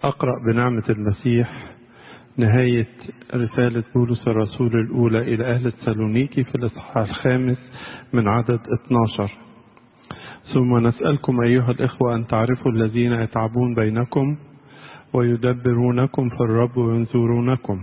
أقرأ بنعمة المسيح نهاية رسالة بولس الرسول الأولى إلى أهل السالونيكي في الإصحاح الخامس من عدد 12 ثم نسألكم أيها الإخوة أن تعرفوا الذين يتعبون بينكم ويدبرونكم في الرب وينظرونكم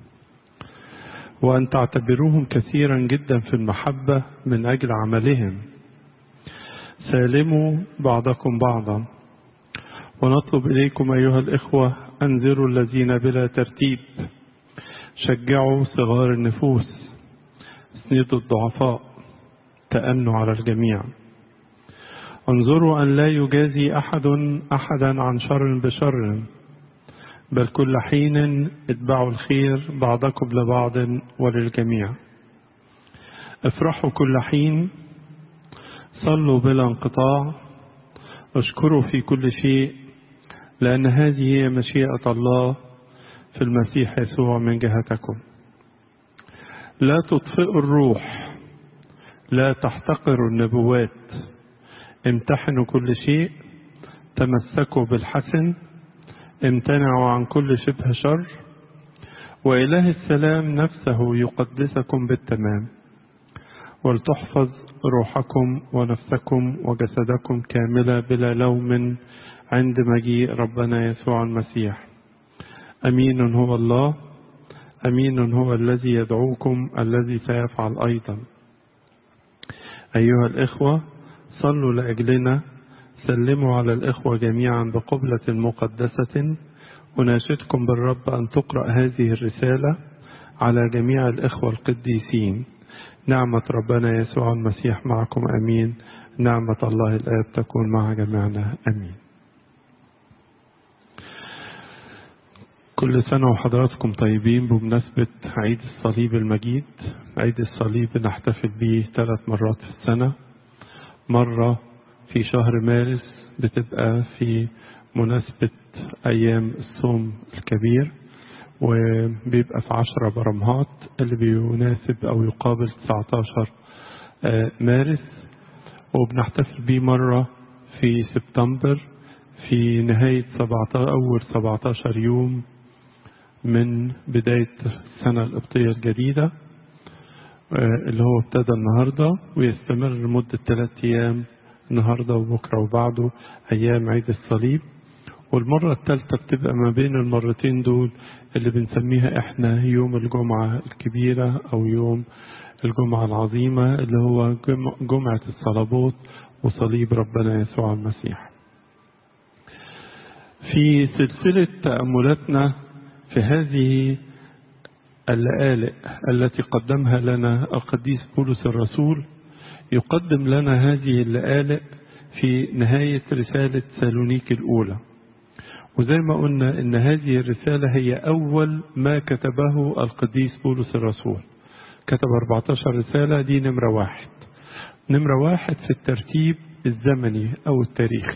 وأن تعتبروهم كثيرا جدا في المحبة من أجل عملهم سالموا بعضكم بعضا ونطلب إليكم أيها الإخوة أنذروا الذين بلا ترتيب شجعوا صغار النفوس اسندوا الضعفاء تأنوا على الجميع انظروا أن لا يجازي أحد أحدا عن شر بشر بل كل حين اتبعوا الخير بعضكم لبعض وللجميع افرحوا كل حين صلوا بلا انقطاع اشكروا في كل شيء لأن هذه هي مشيئة الله في المسيح يسوع من جهتكم لا تطفئوا الروح لا تحتقروا النبوات امتحنوا كل شيء تمسكوا بالحسن امتنعوا عن كل شبه شر وإله السلام نفسه يقدسكم بالتمام ولتحفظ روحكم ونفسكم وجسدكم كاملة بلا لوم عند مجيء ربنا يسوع المسيح أمين هو الله أمين هو الذي يدعوكم الذي سيفعل أيضا أيها الإخوة صلوا لأجلنا سلموا على الإخوة جميعا بقبلة مقدسة أناشدكم بالرب أن تقرأ هذه الرسالة على جميع الإخوة القديسين نعمة ربنا يسوع المسيح معكم أمين نعمة الله الآب تكون مع جميعنا أمين كل سنة وحضراتكم طيبين بمناسبة عيد الصليب المجيد عيد الصليب نحتفل به ثلاث مرات في السنة مرة في شهر مارس بتبقى في مناسبة أيام الصوم الكبير وبيبقى في عشرة برمهات اللي بيناسب أو يقابل 19 مارس وبنحتفل بيه مرة في سبتمبر في نهاية 17 أول 17 يوم من بداية السنة القبطية الجديدة اللي هو ابتدى النهاردة ويستمر لمدة ثلاثة أيام النهاردة وبكرة وبعده أيام عيد الصليب والمرة الثالثة بتبقى ما بين المرتين دول اللي بنسميها احنا يوم الجمعة الكبيرة أو يوم الجمعة العظيمة اللي هو جمعة الصلبوت وصليب ربنا يسوع المسيح في سلسلة تأملاتنا في هذه اللآلئ التي قدمها لنا القديس بولس الرسول يقدم لنا هذه اللآلئ في نهاية رسالة سالونيك الأولى وزي ما قلنا إن هذه الرسالة هي أول ما كتبه القديس بولس الرسول كتب 14 رسالة دي نمرة واحد نمرة واحد في الترتيب الزمني أو التاريخي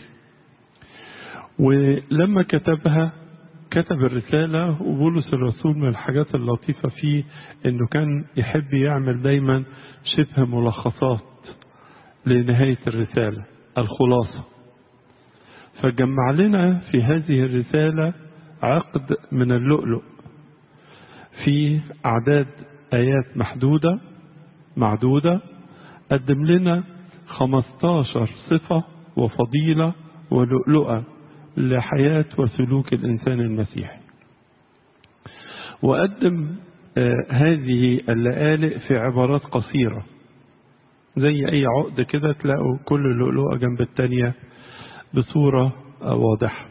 ولما كتبها كتب الرسالة وبولس الرسول من الحاجات اللطيفة فيه انه كان يحب يعمل دايما شبه ملخصات لنهاية الرسالة الخلاصة فجمع لنا في هذه الرسالة عقد من اللؤلؤ في أعداد آيات محدودة معدودة قدم لنا 15 صفة وفضيلة ولؤلؤة لحياة وسلوك الإنسان المسيحي وقدم آه هذه اللآلئ في عبارات قصيرة زي أي عقد كده تلاقوا كل لؤلؤة جنب التانية بصورة آه واضحة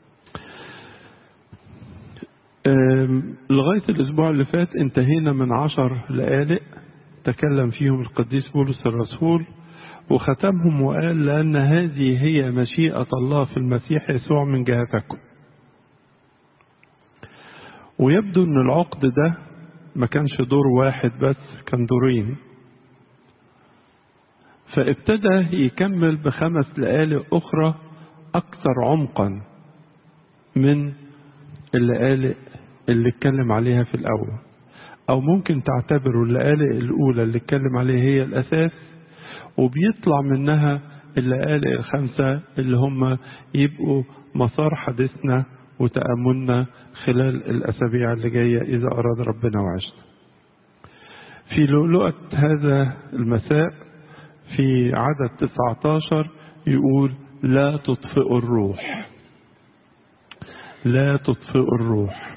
لغاية الأسبوع اللي فات انتهينا من عشر لآلئ تكلم فيهم القديس بولس الرسول وختمهم وقال لأن هذه هي مشيئة الله في المسيح يسوع من جهتكم ويبدو أن العقد ده ما كانش دور واحد بس كان دورين فابتدى يكمل بخمس لآلئ أخرى أكثر عمقا من اللآلئ اللي اتكلم عليها في الأول أو ممكن تعتبروا اللآلئ الأولى اللي اتكلم عليها هي الأساس وبيطلع منها اللآلئ الخمسة اللي هم يبقوا مسار حديثنا وتأملنا خلال الأسابيع اللي جاية إذا أراد ربنا وعشنا في لؤلؤة هذا المساء في عدد 19 يقول لا تطفئوا الروح لا تطفئوا الروح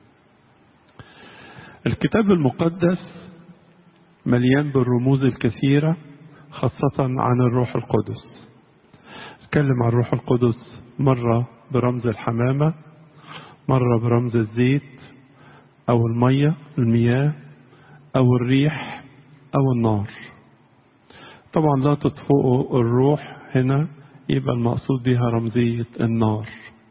الكتاب المقدس مليان بالرموز الكثيرة خاصة عن الروح القدس اتكلم عن الروح القدس مرة برمز الحمامة مرة برمز الزيت أو المية المياه أو الريح أو النار طبعا لا تطفئوا الروح هنا يبقى المقصود بها رمزية النار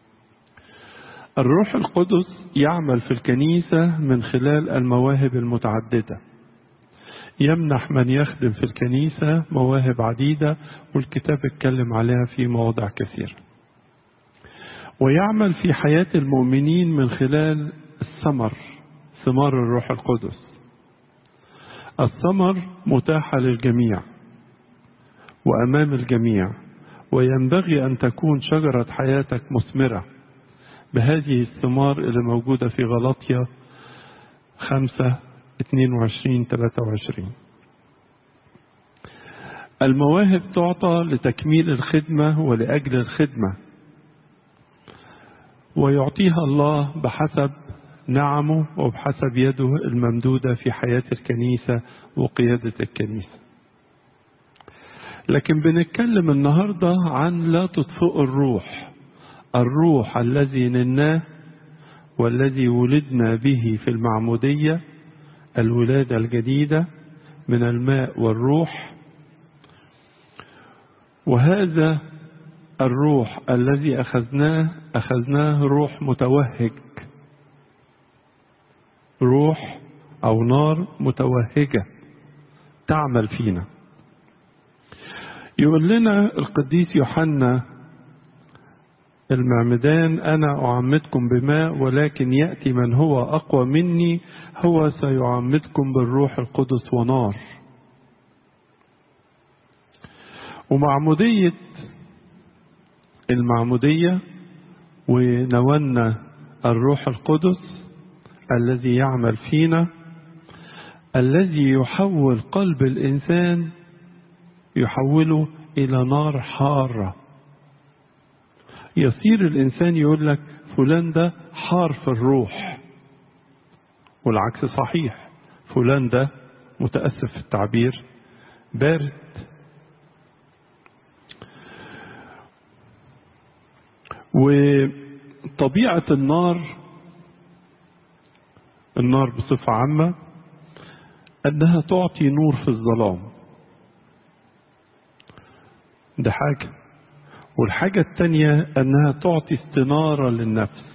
الروح القدس يعمل في الكنيسة من خلال المواهب المتعددة يمنح من يخدم في الكنيسة مواهب عديدة والكتاب اتكلم عليها في مواضع كثيرة ويعمل في حياة المؤمنين من خلال الثمر ثمار الروح القدس الثمر متاحة للجميع وأمام الجميع وينبغي أن تكون شجرة حياتك مثمرة بهذه الثمار اللي موجودة في غلطية خمسة 22 23 المواهب تعطى لتكميل الخدمة ولأجل الخدمة ويعطيها الله بحسب نعمه وبحسب يده الممدودة في حياة الكنيسة وقيادة الكنيسة لكن بنتكلم النهاردة عن لا تطفئ الروح الروح الذي نلناه والذي ولدنا به في المعمودية الولادة الجديدة من الماء والروح وهذا الروح الذي أخذناه أخذناه روح متوهج روح أو نار متوهجة تعمل فينا يقول لنا القديس يوحنا المعمدان أنا أعمدكم بماء ولكن يأتي من هو أقوى مني هو سيعمدكم بالروح القدس ونار ومعمودية المعمودية ونولنا الروح القدس الذي يعمل فينا الذي يحول قلب الإنسان يحوله إلى نار حارة يصير الإنسان يقول لك فلان ده حار في الروح والعكس صحيح فلان ده متأسف في التعبير بارد وطبيعة النار النار بصفة عامة أنها تعطي نور في الظلام ده حاجة والحاجة التانية أنها تعطي استنارة للنفس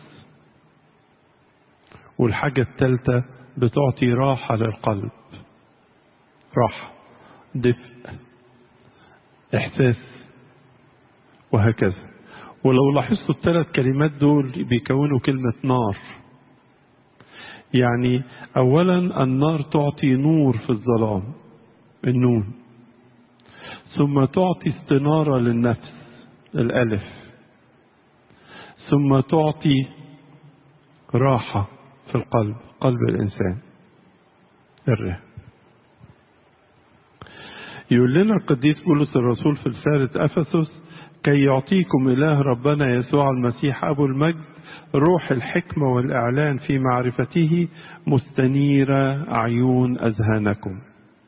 والحاجة التالتة بتعطي راحة للقلب راحة دفء إحساس وهكذا ولو لاحظتوا الثلاث كلمات دول بيكونوا كلمة نار يعني أولا النار تعطي نور في الظلام النون ثم تعطي استنارة للنفس الألف ثم تعطي راحة في القلب قلب الإنسان الره يقول لنا القديس بولس الرسول في رسالة أفسس كي يعطيكم إله ربنا يسوع المسيح أبو المجد روح الحكمة والإعلان في معرفته مستنيرة عيون أذهانكم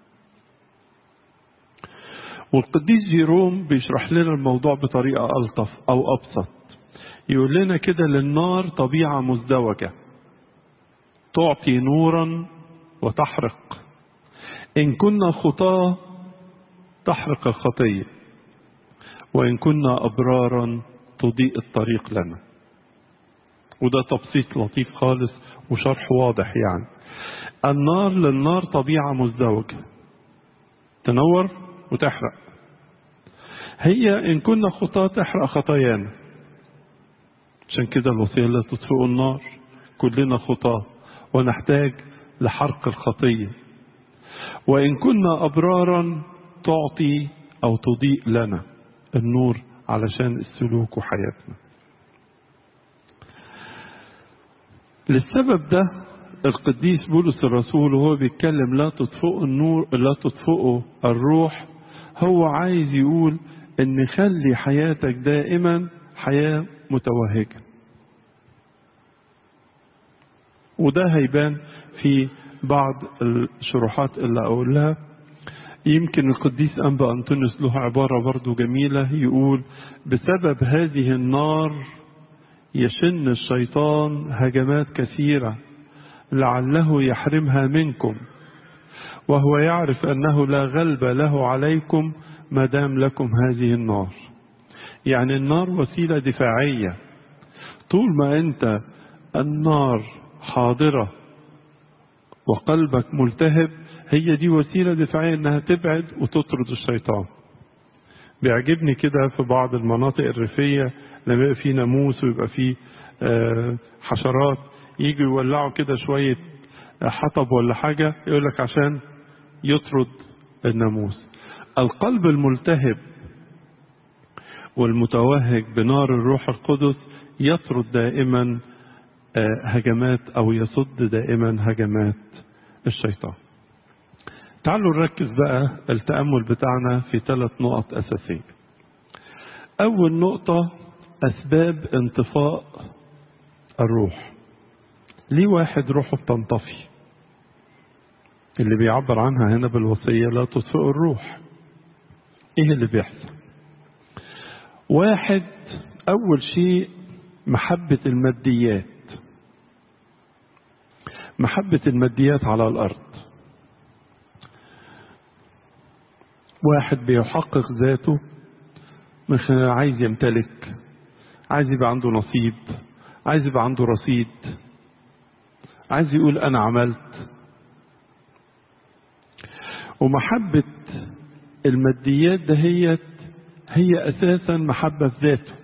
والقديس جيروم بيشرح لنا الموضوع بطريقة ألطف أو أبسط يقول لنا كده للنار طبيعة مزدوجة تعطي نورا وتحرق إن كنا خطاة تحرق الخطية وإن كنا أبرارا تضيء الطريق لنا وده تبسيط لطيف خالص وشرح واضح يعني النار للنار طبيعة مزدوجة تنور وتحرق هي إن كنا خطاة تحرق خطايانا عشان كده الوصية لا تطفئوا النار كلنا خطاة ونحتاج لحرق الخطية وإن كنا أبرارا تعطي أو تضيء لنا النور علشان السلوك وحياتنا للسبب ده القديس بولس الرسول وهو بيتكلم لا تطفئوا النور لا تطفئوا الروح هو عايز يقول ان خلي حياتك دائما حياة متوهجة وده هيبان في بعض الشروحات اللي أقولها يمكن القديس أنبا أنطونيوس له عبارة برضو جميلة يقول بسبب هذه النار يشن الشيطان هجمات كثيرة لعله يحرمها منكم وهو يعرف أنه لا غلب له عليكم ما دام لكم هذه النار يعني النار وسيلة دفاعية طول ما أنت النار حاضرة وقلبك ملتهب هي دي وسيلة دفاعية انها تبعد وتطرد الشيطان بيعجبني كده في بعض المناطق الريفية لما يبقى فيه ناموس ويبقى فيه حشرات يجوا يولعوا كده شوية حطب ولا حاجة يقول لك عشان يطرد الناموس القلب الملتهب والمتوهج بنار الروح القدس يطرد دائما هجمات او يصد دائما هجمات الشيطان تعالوا نركز بقى التأمل بتاعنا في ثلاث نقط أساسية أول نقطة أسباب انطفاء الروح ليه واحد روحه بتنطفي اللي بيعبر عنها هنا بالوصية لا تطفئ الروح ايه اللي بيحصل واحد أول شيء محبة الماديات محبة الماديات على الأرض واحد بيحقق ذاته من خلال عايز يمتلك عايز يبقى عنده نصيب عايز يبقى عنده رصيد عايز يقول أنا عملت ومحبة الماديات دهيت هي أساسا محبة في ذاته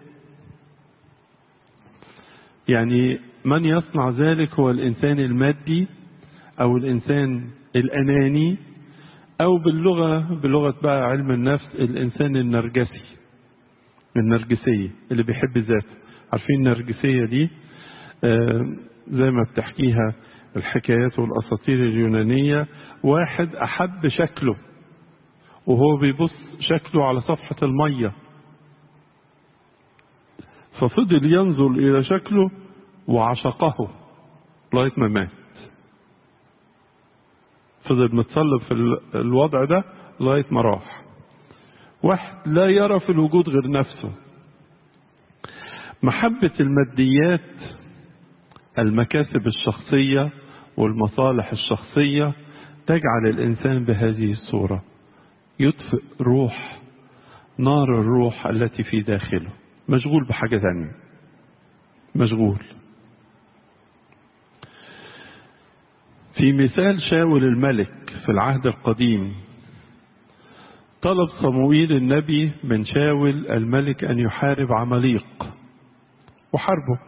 يعني من يصنع ذلك هو الإنسان المادي أو الإنسان الأناني أو باللغة بلغة بقى علم النفس الإنسان النرجسي النرجسية اللي بيحب ذاته عارفين النرجسية دي آه زي ما بتحكيها الحكايات والأساطير اليونانية واحد أحب شكله وهو بيبص شكله على صفحة المية ففضل ينظر إلى شكله وعشقه لغاية ما مات فضل متصلب في الوضع ده لغاية ما راح واحد لا يرى في الوجود غير نفسه محبة الماديات المكاسب الشخصية والمصالح الشخصية تجعل الإنسان بهذه الصورة يطفئ روح نار الروح التي في داخله مشغول بحاجة ثانية مشغول في مثال شاول الملك في العهد القديم طلب صموئيل النبي من شاول الملك أن يحارب عماليق وحاربه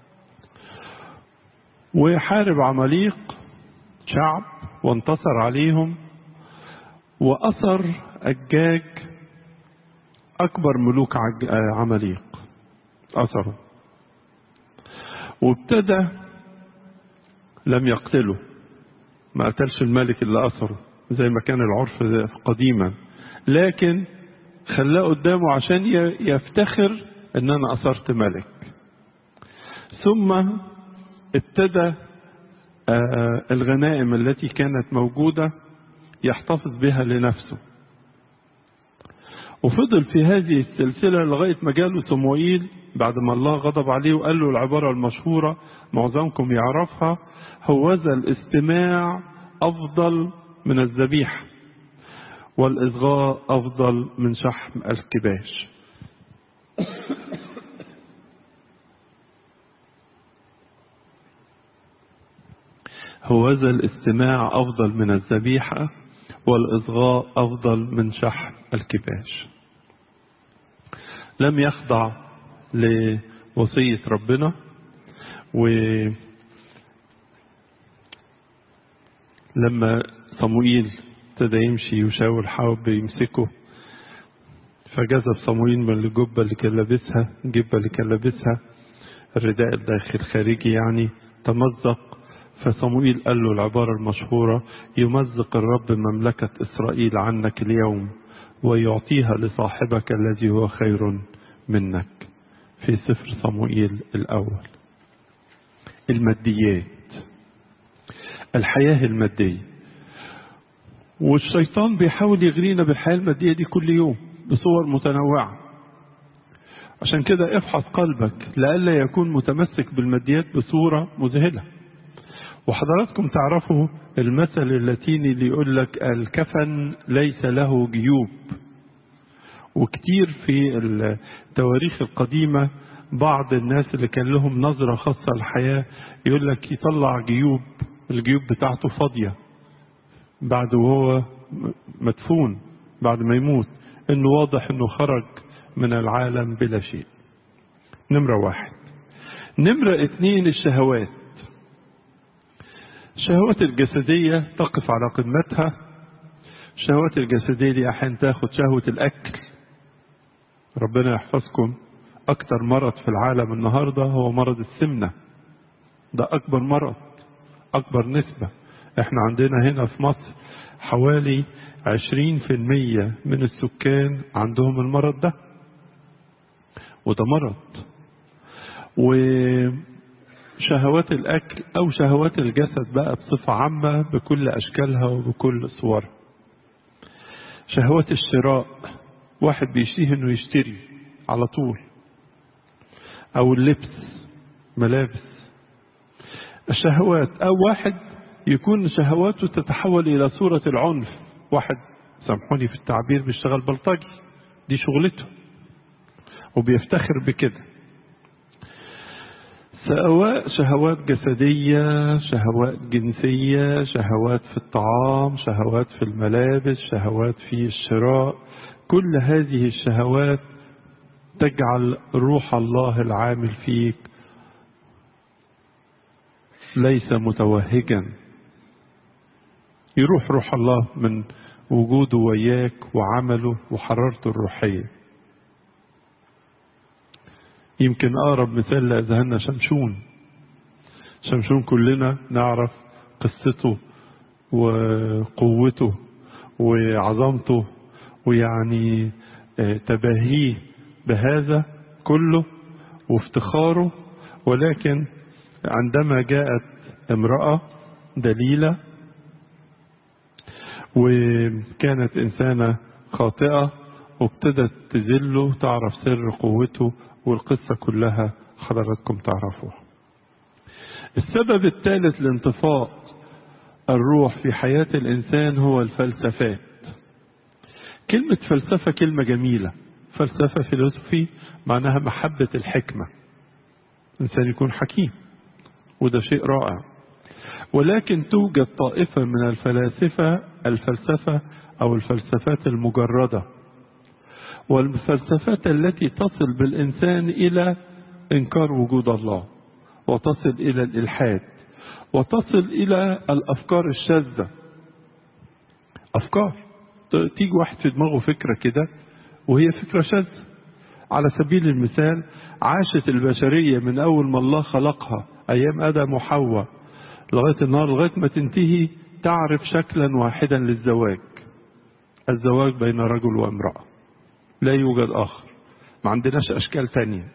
ويحارب عماليق شعب وانتصر عليهم وأثر أجاج أكبر ملوك عماليق أثره وابتدى لم يقتله ما قتلش الملك اللي أثره زي ما كان العرف قديما لكن خلاه قدامه عشان يفتخر ان انا اثرت ملك ثم ابتدى الغنائم التي كانت موجودة يحتفظ بها لنفسه وفضل في هذه السلسلة لغاية ما جاله صموئيل بعد ما الله غضب عليه وقال له العبارة المشهورة معظمكم يعرفها هوذا الاستماع أفضل من الذبيحة والإصغاء أفضل من شحم الكباش هوذا الاستماع أفضل من الذبيحة والإصغاء أفضل من شحم الكباش لم يخضع لوصية ربنا ولما صموئيل ابتدى يمشي وشاول حاول يمسكه فجذب صموئيل من الجبة اللي كان لابسها الجبة اللي كان لابسها الرداء الداخل الخارجي يعني تمزق فصموئيل قال له العبارة المشهورة يمزق الرب مملكة إسرائيل عنك اليوم ويعطيها لصاحبك الذي هو خير منك في سفر صموئيل الأول الماديات الحياة المادية والشيطان بيحاول يغرينا بالحياة المادية دي كل يوم بصور متنوعة عشان كده افحص قلبك لئلا يكون متمسك بالماديات بصورة مذهلة وحضراتكم تعرفوا المثل اللاتيني اللي يقول لك الكفن ليس له جيوب وكتير في التواريخ القديمة بعض الناس اللي كان لهم نظرة خاصة للحياة يقول لك يطلع جيوب الجيوب بتاعته فاضية بعد وهو مدفون بعد ما يموت انه واضح انه خرج من العالم بلا شيء نمرة واحد نمرة اتنين الشهوات الشهوات الجسدية تقف على قمتها الشهوات الجسدية دي أحيانا تاخد شهوة الأكل ربنا يحفظكم أكتر مرض في العالم النهاردة هو مرض السمنة ده أكبر مرض أكبر نسبة احنا عندنا هنا في مصر حوالي عشرين في المية من السكان عندهم المرض ده وده مرض وشهوات الأكل أو شهوات الجسد بقى بصفة عامة بكل أشكالها وبكل صورها شهوات الشراء واحد بيشتهي انه يشتري على طول او اللبس ملابس الشهوات او واحد يكون شهواته تتحول الى صورة العنف واحد سامحوني في التعبير بيشتغل بلطجي دي شغلته وبيفتخر بكده سواء شهوات جسدية شهوات جنسية شهوات في الطعام شهوات في الملابس شهوات في الشراء كل هذه الشهوات تجعل روح الله العامل فيك ليس متوهجا يروح روح الله من وجوده وياك وعمله وحرارته الروحية يمكن أقرب مثال لأذهاننا شمشون شمشون كلنا نعرف قصته وقوته وعظمته ويعني تباهيه بهذا كله وافتخاره ولكن عندما جاءت امرأة دليلة وكانت إنسانة خاطئة وابتدت تذله تعرف سر قوته والقصة كلها حضراتكم تعرفوها السبب الثالث لانطفاء الروح في حياة الإنسان هو الفلسفات كلمة فلسفة كلمة جميلة فلسفة فيلوسفي معناها محبة الحكمة إنسان يكون حكيم وده شيء رائع ولكن توجد طائفة من الفلاسفة الفلسفة أو الفلسفات المجردة والفلسفات التي تصل بالإنسان إلى إنكار وجود الله وتصل إلى الإلحاد وتصل إلى الأفكار الشاذة أفكار تيجي واحد في دماغه فكرة كده وهي فكرة شاذة على سبيل المثال عاشت البشرية من أول ما الله خلقها أيام آدم وحواء لغاية النهار لغاية ما تنتهي تعرف شكلا واحدا للزواج الزواج بين رجل وامرأة لا يوجد آخر ما عندناش أشكال تانية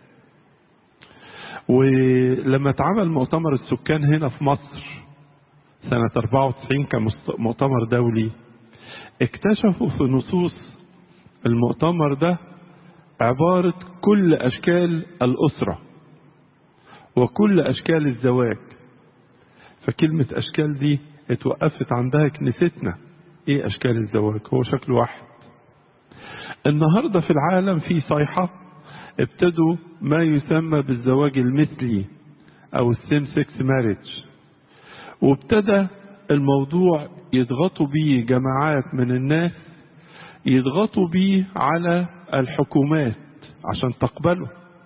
ولما اتعمل مؤتمر السكان هنا في مصر سنة 94 كمؤتمر دولي اكتشفوا في نصوص المؤتمر ده عبارة كل أشكال الأسرة وكل أشكال الزواج فكلمة أشكال دي اتوقفت عندها كنيستنا إيه أشكال الزواج هو شكل واحد النهاردة في العالم في صيحة ابتدوا ما يسمى بالزواج المثلي أو السيم سكس ماريج وابتدى الموضوع يضغطوا بيه جماعات من الناس يضغطوا بيه على الحكومات عشان تقبله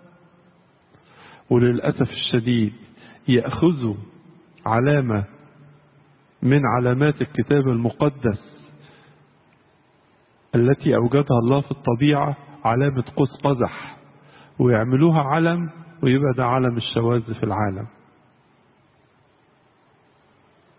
وللأسف الشديد يأخذوا علامة من علامات الكتاب المقدس التي أوجدها الله في الطبيعة علامة قوس قزح ويعملوها علم ويبقى ده علم الشواذ في العالم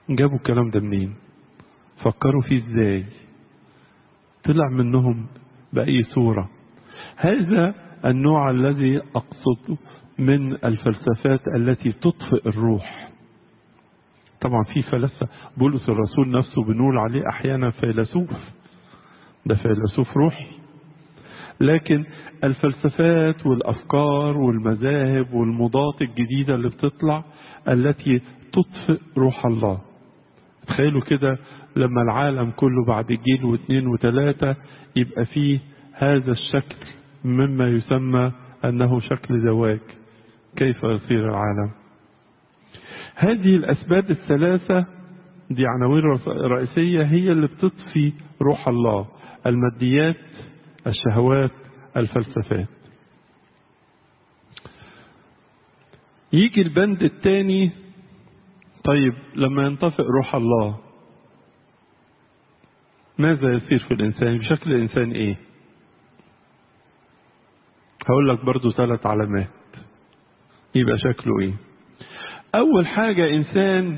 جابوا الكلام ده منين فكروا فيه ازاي طلع منهم بأي صورة هذا النوع الذي أقصده من الفلسفات التي تطفئ الروح طبعا في فلسفة بولس الرسول نفسه بنقول عليه أحيانا فيلسوف ده فيلسوف روحي لكن الفلسفات والأفكار والمذاهب والمضات الجديدة اللي بتطلع التي تطفئ روح الله تخيلوا كده لما العالم كله بعد جيل واثنين وثلاثة يبقى فيه هذا الشكل مما يسمى أنه شكل زواج كيف يصير العالم هذه الأسباب الثلاثة دي عناوين رئيسية هي اللي بتطفي روح الله الماديات الشهوات الفلسفات يجي البند الثاني طيب لما ينطفئ روح الله ماذا يصير في الإنسان بشكل الإنسان إيه هقول لك برضو ثلاث علامات يبقى شكله إيه أول حاجة إنسان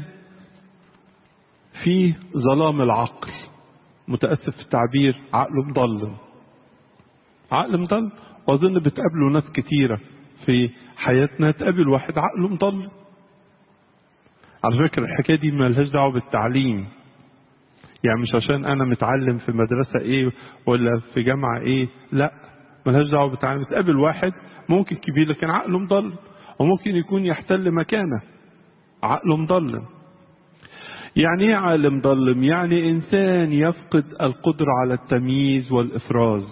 فيه ظلام العقل متأسف في التعبير عقله مضلم عقل مضلم وأظن بتقابله ناس كتيرة في حياتنا تقابل واحد عقله مضلم على فكرة الحكاية دي مالهاش دعوة بالتعليم يعني مش عشان أنا متعلم في مدرسة إيه ولا في جامعة إيه لا مالهاش دعوة بالتعليم تقابل واحد ممكن كبير لكن عقله مضلم وممكن يكون يحتل مكانه عقله مضلم يعني ايه عقل مضلم يعني انسان يفقد القدرة على التمييز والافراز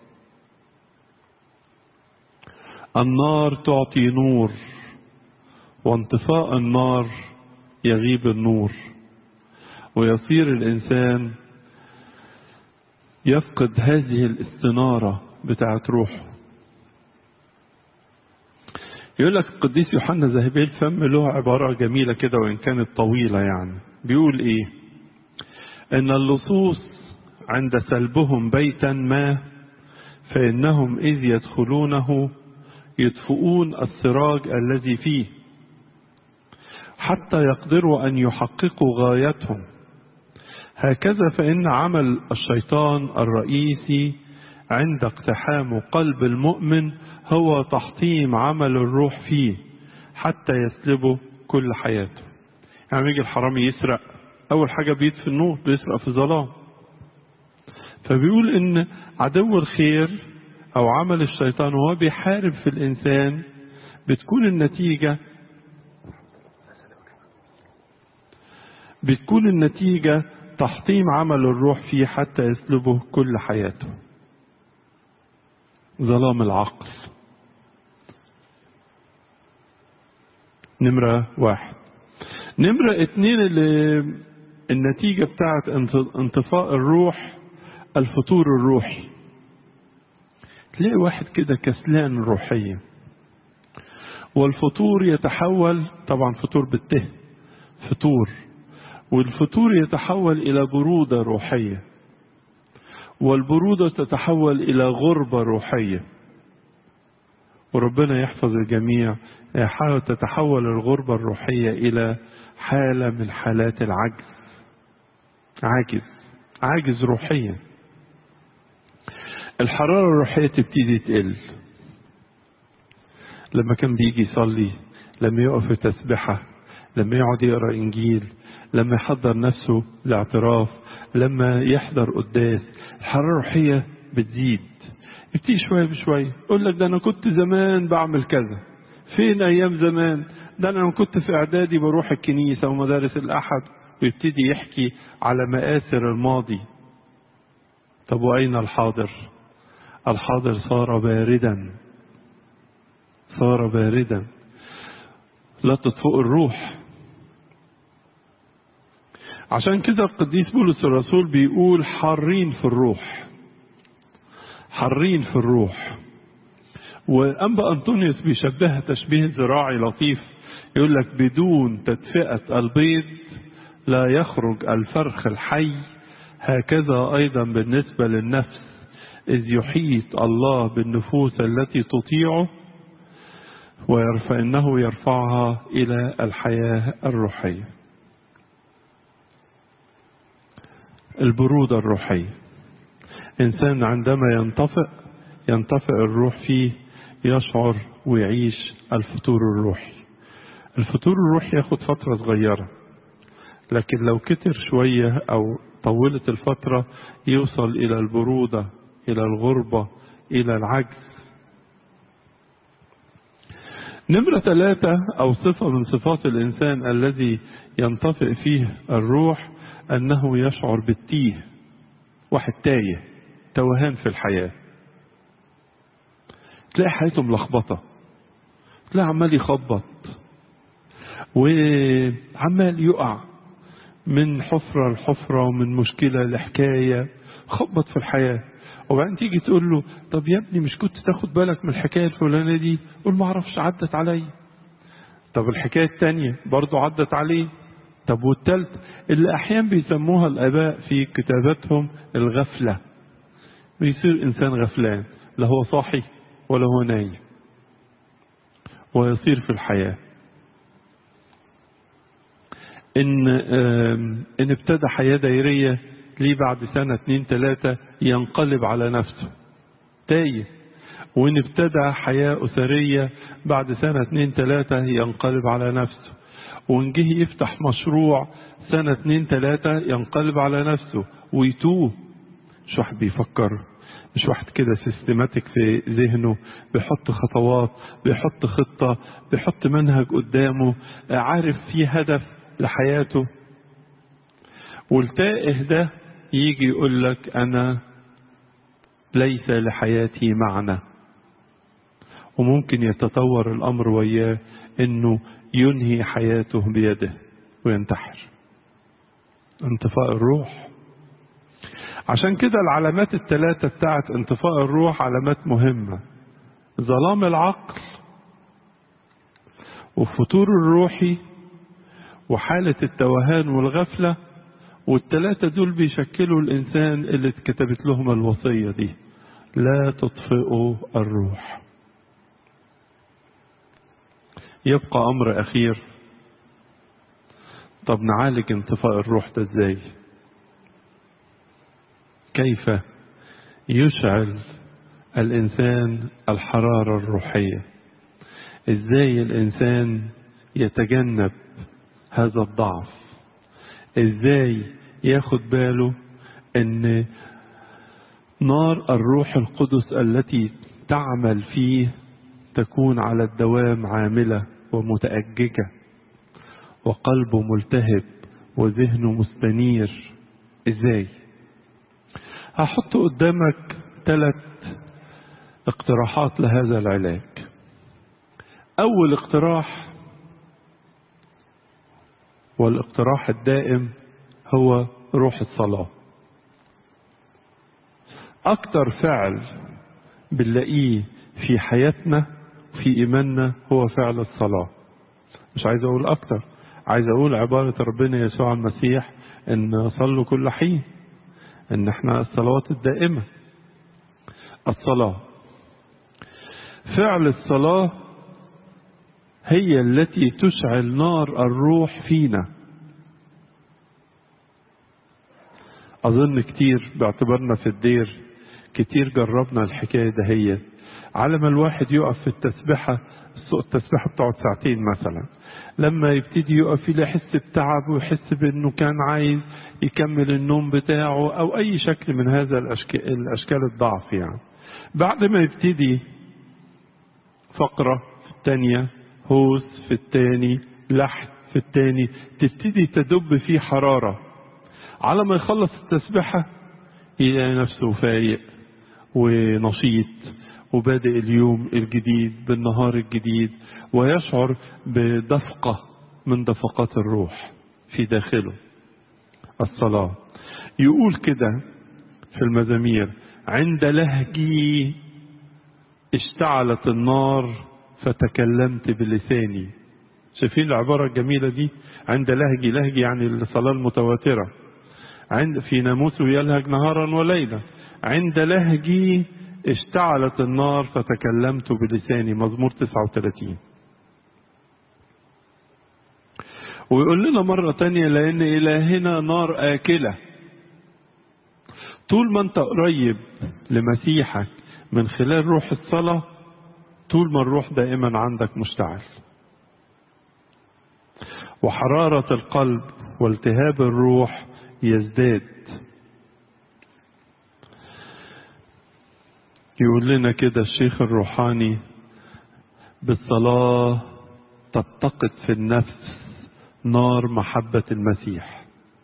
النار تعطي نور وانطفاء النار يغيب النور ويصير الانسان يفقد هذه الاستنارة بتاعت روحه يقول لك القديس يوحنا ذهبي الفم له عبارة جميلة كده وإن كانت طويلة يعني بيقول إيه إن اللصوص عند سلبهم بيتا ما فإنهم إذ يدخلونه يطفئون السراج الذي فيه حتى يقدروا أن يحققوا غايتهم هكذا فإن عمل الشيطان الرئيسي عند اقتحام قلب المؤمن هو تحطيم عمل الروح فيه حتى يسلبه كل حياته يعني يجي الحرامي يسرق أول حاجة بيطفي النور بيسرق في الظلام فبيقول إن عدو الخير أو عمل الشيطان وهو بيحارب في الإنسان بتكون النتيجة بتكون النتيجة تحطيم عمل الروح فيه حتى يسلبه كل حياته ظلام العقل نمرة واحد نمرة اتنين اللي النتيجة بتاعت انطفاء الروح الفتور الروحي تلاقي واحد كده كسلان روحيا والفطور يتحول طبعا فطور بالته فطور والفطور يتحول إلى برودة روحية والبرودة تتحول إلى غربة روحية وربنا يحفظ الجميع يحاول تتحول الغربة الروحية إلى حالة من حالات العجز عاجز عاجز روحيا الحرارة الروحية تبتدي تقل لما كان بيجي يصلي لما يقف في تسبحة لما يقعد يقرأ إنجيل لما يحضر نفسه لاعتراف لما يحضر قداس الحرارة الروحية بتزيد يبتدي شوية بشوية يقول لك ده أنا كنت زمان بعمل كذا فين أيام زمان ده أنا كنت في إعدادي بروح الكنيسة ومدارس الأحد ويبتدي يحكي على مآثر الماضي طب وأين الحاضر الحاضر صار باردا صار باردا لا تطفئ الروح عشان كده القديس بولس الرسول بيقول حارين في الروح حارين في الروح وأنبا أنطونيوس بيشبهها تشبيه زراعي لطيف يقول لك بدون تدفئة البيض لا يخرج الفرخ الحي هكذا أيضا بالنسبة للنفس إذ يحيط الله بالنفوس التي تطيعه فإنه يرفعها إلى الحياة الروحية البرودة الروحية إنسان عندما ينطفئ ينطفئ الروح فيه يشعر ويعيش الفتور الروحي الفتور الروحي ياخد فترة صغيرة لكن لو كتر شوية أو طولت الفترة يوصل إلى البرودة إلى الغربة إلى العجز نمرة ثلاثة أو صفة من صفات الإنسان الذي ينطفئ فيه الروح أنه يشعر بالتيه واحد تايه توهان في الحياة تلاقي حياته ملخبطة تلاقي عمال يخبط وعمال يقع من حفرة لحفرة ومن مشكلة لحكاية خبط في الحياة وبعدين تيجي تقول له طب يا ابني مش كنت تاخد بالك من الحكاية الفلانية دي قول ما اعرفش عدت عليا طب الحكاية التانية برضو عدت عليه طب والتالت اللي احيانا بيسموها الاباء في كتاباتهم الغفلة بيصير انسان غفلان لا هو صاحي ولا هو نايم ويصير في الحياة ان ان ابتدى حياة دايرية ليه بعد سنة اتنين تلاتة ينقلب على نفسه تايه وان ابتدى حياة أسرية بعد سنة اتنين تلاتة ينقلب على نفسه وان جه يفتح مشروع سنة اتنين تلاتة ينقلب على نفسه ويتوه مش واحد بيفكر مش واحد كده سيستماتيك في ذهنه بيحط خطوات بيحط خطة بيحط منهج قدامه عارف فيه هدف لحياته والتائه ده يجي يقول لك أنا ليس لحياتي معنى وممكن يتطور الأمر وياه أنه ينهي حياته بيده وينتحر انطفاء الروح عشان كده العلامات الثلاثة بتاعت انطفاء الروح علامات مهمة ظلام العقل والفتور الروحي وحالة التوهان والغفلة والثلاثة دول بيشكلوا الإنسان اللي اتكتبت لهم الوصية دي لا تطفئوا الروح يبقى أمر أخير طب نعالج انطفاء الروح ده ازاي كيف يشعل الإنسان الحرارة الروحية ازاي الإنسان يتجنب هذا الضعف ازاي ياخد باله ان نار الروح القدس التي تعمل فيه تكون على الدوام عاملة ومتأججة وقلبه ملتهب وذهنه مستنير ازاي هحط قدامك ثلاث اقتراحات لهذا العلاج اول اقتراح والاقتراح الدائم هو روح الصلاة أكتر فعل بنلاقيه في حياتنا في إيماننا هو فعل الصلاة مش عايز أقول أكتر عايز أقول عبارة ربنا يسوع المسيح إن صلوا كل حين إن إحنا الصلوات الدائمة الصلاة فعل الصلاة هي التي تشعل نار الروح فينا أظن كتير باعتبارنا في الدير كتير جربنا الحكاية ده هي على ما الواحد يقف في التسبحة التسبحة بتقعد ساعتين مثلا لما يبتدي يقف يحس بتعب ويحس بانه كان عايز يكمل النوم بتاعه او اي شكل من هذا الاشكال, الاشكال الضعف يعني بعد ما يبتدي فقرة في الثانية هوس في الثاني لحن في الثاني تبتدي تدب فيه حرارة على ما يخلص التسبحة يلاقي نفسه فايق ونشيط وبادئ اليوم الجديد بالنهار الجديد ويشعر بدفقة من دفقات الروح في داخله الصلاة يقول كده في المزامير عند لهجي اشتعلت النار فتكلمت بلساني شايفين العبارة الجميلة دي عند لهجي لهجي يعني الصلاة المتواترة عند في ناموسه يلهج نهارا وليلا عند لهجي اشتعلت النار فتكلمت بلساني مزمور 39 ويقول لنا مرة تانية لأن إلهنا نار آكلة طول ما انت قريب لمسيحك من خلال روح الصلاة طول ما الروح دائما عندك مشتعل وحرارة القلب والتهاب الروح يزداد يقول لنا كده الشيخ الروحاني بالصلاة تتقد في النفس نار محبة المسيح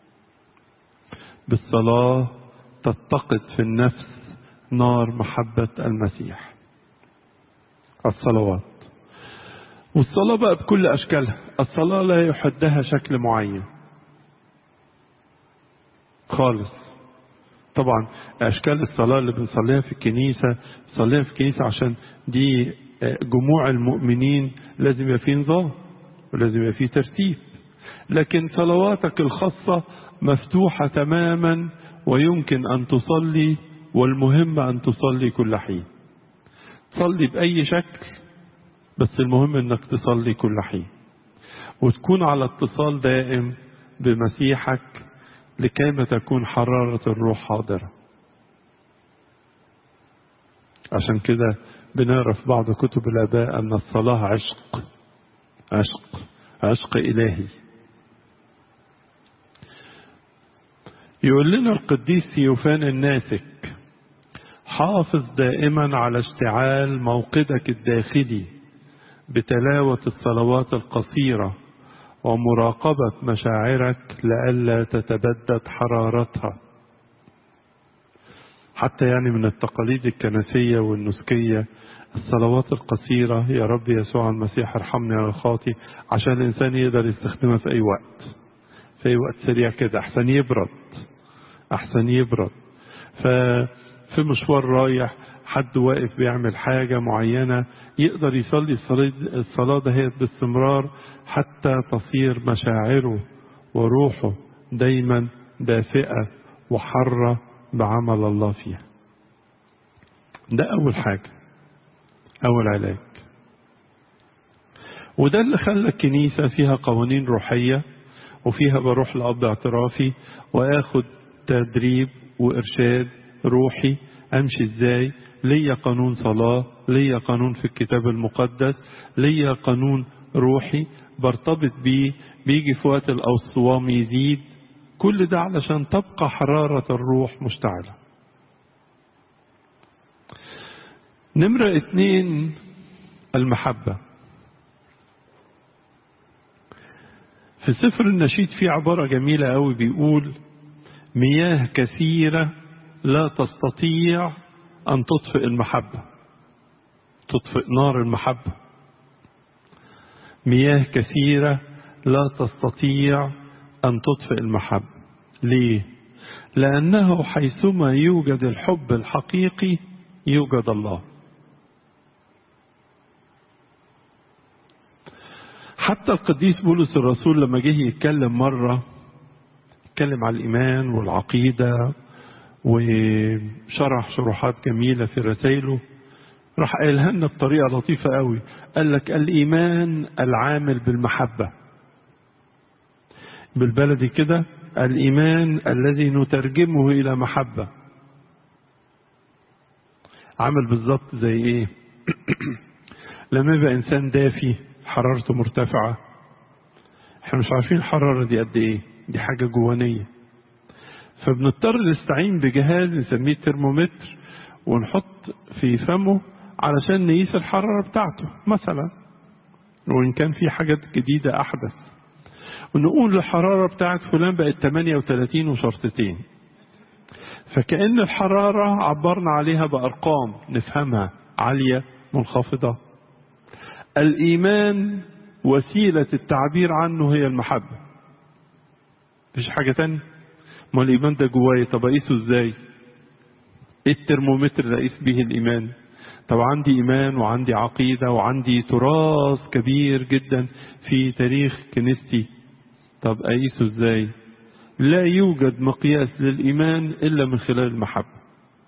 بالصلاة تتقد في النفس نار محبة المسيح الصلوات والصلاة بقى بكل أشكالها الصلاة لا يحدها شكل معين خالص طبعا أشكال الصلاة اللي بنصليها في الكنيسة نصليها في الكنيسة عشان دي جموع المؤمنين لازم يبقى فيه نظام ولازم يبقى فيه ترتيب لكن صلواتك الخاصة مفتوحة تماما ويمكن أن تصلي والمهم أن تصلي كل حين تصلي بأي شكل بس المهم أنك تصلي كل حين وتكون على اتصال دائم بمسيحك لكيما تكون حرارة الروح حاضرة عشان كده بنعرف في بعض كتب الآباء أن الصلاة عشق عشق عشق إلهي يقول لنا القديس سيوفان الناسك حافظ دائما على اشتعال موقدك الداخلي بتلاوة الصلوات القصيرة ومراقبة مشاعرك لئلا تتبدد حرارتها حتى يعني من التقاليد الكنسية والنسكية الصلوات القصيرة يا رب يسوع المسيح ارحمني على الخاطي عشان الإنسان يقدر يستخدمها في أي وقت في أي وقت سريع كده أحسن يبرد أحسن يبرد ففي مشوار رايح حد واقف بيعمل حاجة معينة يقدر يصلي الصلاة دهيت باستمرار حتى تصير مشاعره وروحه دايما دافئة وحرة بعمل الله فيها ده أول حاجة أول علاج وده اللي خلى الكنيسة فيها قوانين روحية وفيها بروح لأب اعترافي وآخد تدريب وإرشاد روحي أمشي إزاي ليا قانون صلاة ليا قانون في الكتاب المقدس ليا قانون روحي برتبط بيه بيجي في وقت الصوام يزيد كل ده علشان تبقى حرارة الروح مشتعلة نمرة اتنين المحبة في سفر النشيد في عبارة جميلة قوي بيقول مياه كثيرة لا تستطيع أن تطفئ المحبة تطفئ نار المحبة مياه كثيرة لا تستطيع أن تطفئ المحبة ليه؟ لأنه حيثما يوجد الحب الحقيقي يوجد الله حتى القديس بولس الرسول لما جه يتكلم مرة اتكلم على الإيمان والعقيدة وشرح شروحات جميلة في رسائله راح قايلها لنا بطريقة لطيفة قوي قال لك الإيمان العامل بالمحبة بالبلدي كده الإيمان الذي نترجمه إلى محبة عامل بالظبط زي إيه لما يبقى إنسان دافي حرارته مرتفعة احنا مش عارفين الحرارة دي قد إيه دي حاجة جوانية فبنضطر نستعين بجهاز نسميه ترمومتر ونحط في فمه علشان نقيس الحرارة بتاعته مثلا وإن كان في حاجات جديدة أحدث ونقول الحرارة بتاعت فلان بقت 38 وشرطتين فكأن الحرارة عبرنا عليها بأرقام نفهمها عالية منخفضة الإيمان وسيلة التعبير عنه هي المحبة مفيش حاجة تانية ما الإيمان ده جوايا طب أقيسه إزاي إيه الترمومتر اللي أقيس به الإيمان طب عندي إيمان وعندي عقيدة وعندي تراث كبير جدا في تاريخ كنيستي طب أقيسه إزاي لا يوجد مقياس للإيمان إلا من خلال المحبة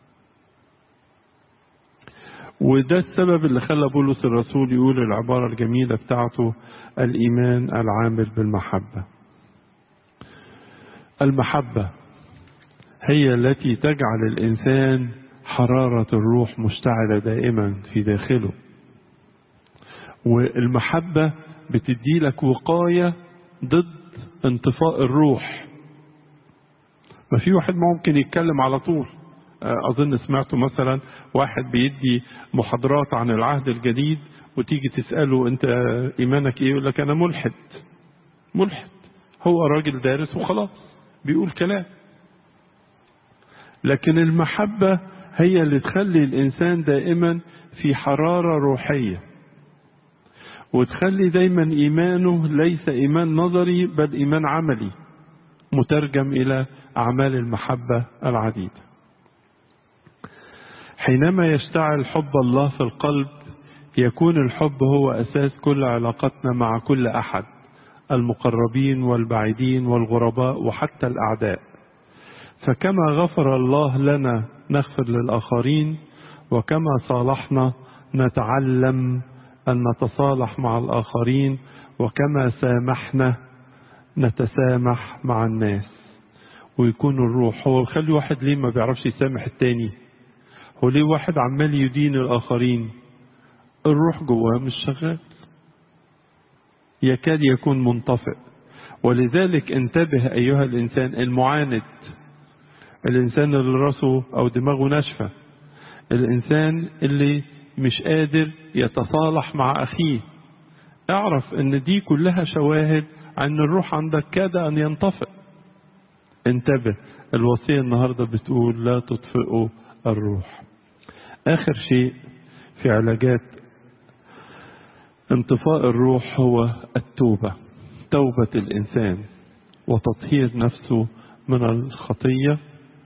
وده السبب اللي خلى بولس الرسول يقول العبارة الجميلة بتاعته الإيمان العامل بالمحبة المحبة هي التي تجعل الإنسان حرارة الروح مشتعلة دائما في داخله والمحبة بتدي لك وقاية ضد انطفاء الروح ما في واحد ممكن يتكلم على طول أظن سمعته مثلا واحد بيدي محاضرات عن العهد الجديد وتيجي تسأله أنت إيمانك إيه يقول لك أنا ملحد ملحد هو راجل دارس وخلاص بيقول كلام لكن المحبة هي اللي تخلي الإنسان دائما في حرارة روحية وتخلي دايما إيمانه ليس إيمان نظري بل إيمان عملي مترجم إلى أعمال المحبة العديدة حينما يشتعل حب الله في القلب يكون الحب هو أساس كل علاقتنا مع كل أحد المقربين والبعيدين والغرباء وحتى الأعداء فكما غفر الله لنا نغفر للآخرين وكما صالحنا نتعلم أن نتصالح مع الآخرين وكما سامحنا نتسامح مع الناس ويكون الروح هو خلي واحد ليه ما بيعرفش يسامح التاني هو ليه واحد عمال يدين الآخرين الروح جواه مش شغال يكاد يكون منطفئ ولذلك انتبه أيها الإنسان المعاند الإنسان اللي راسه أو دماغه ناشفة الإنسان اللي مش قادر يتصالح مع أخيه اعرف ان دي كلها شواهد عن الروح عندك كاد أن ينطفئ انتبه الوصية النهاردة بتقول لا تطفئوا الروح آخر شيء في علاجات انطفاء الروح هو التوبة توبة الإنسان وتطهير نفسه من الخطية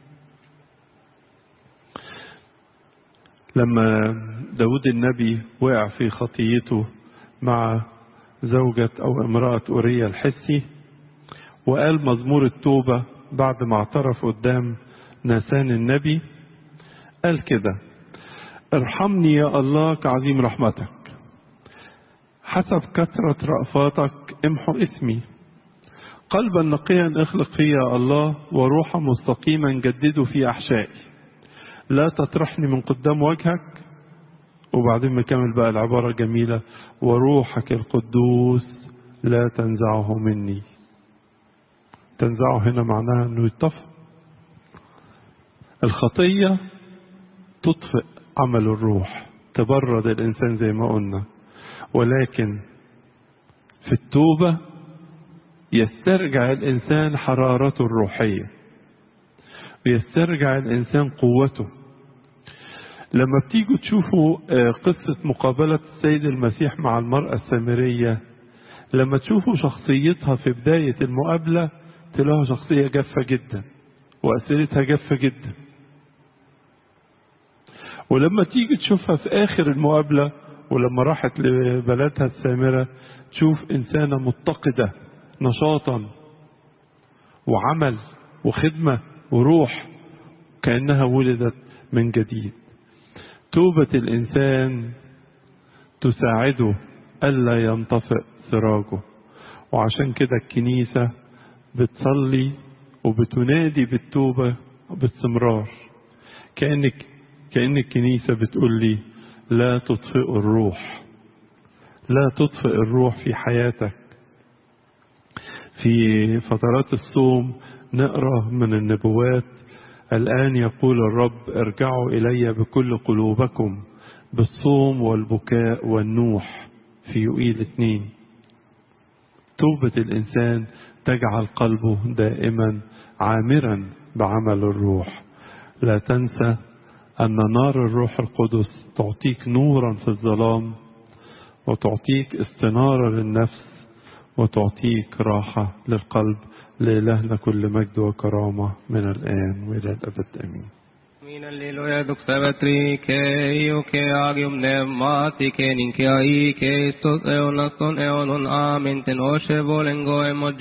لما داود النبي وقع في خطيته مع زوجة أو امرأة أوريا الحسي وقال مزمور التوبة بعد ما اعترف قدام ناسان النبي قال كده ارحمني يا الله كعظيم رحمتك حسب كثرة رأفاتك امحو اسمي قلبا نقيا اخلق في يا الله وروحا مستقيما جدده في أحشائي لا تطرحني من قدام وجهك وبعدين مكمل بقى العبارة جميلة وروحك القدوس لا تنزعه مني تنزعه هنا معناها انه يطفى الخطية تطفئ عمل الروح تبرد الإنسان زي ما قلنا ولكن في التوبة يسترجع الإنسان حرارته الروحية ويسترجع الإنسان قوته لما بتيجوا تشوفوا قصة مقابلة السيد المسيح مع المرأة السامرية لما تشوفوا شخصيتها في بداية المقابلة تلاقوها شخصية جافة جدا وأسئلتها جافة جدا ولما تيجي تشوفها في آخر المقابلة ولما راحت لبلدها السامرة تشوف إنسانة متقدة نشاطا وعمل وخدمة وروح كأنها ولدت من جديد توبة الإنسان تساعده ألا ينطفئ سراجه وعشان كده الكنيسة بتصلي وبتنادي بالتوبة باستمرار كأنك كأن الكنيسة بتقول لي لا تطفئ الروح لا تطفئ الروح في حياتك في فترات الصوم نقرا من النبوات الآن يقول الرب ارجعوا إلي بكل قلوبكم بالصوم والبكاء والنوح في يوئيل اثنين توبة الإنسان تجعل قلبه دائما عامرا بعمل الروح لا تنسى أن نار الروح القدس تعطيك نورا في الظلام وتعطيك استنارة للنفس وتعطيك راحة للقلب لإلهنا كل مجد وكرامة من الآن وإلى الأبد آمين Min alleluia dux sabatri ke io ke agium pneumati ke ninke ai ke istos eonas ton eonon amen ten oshe volen goem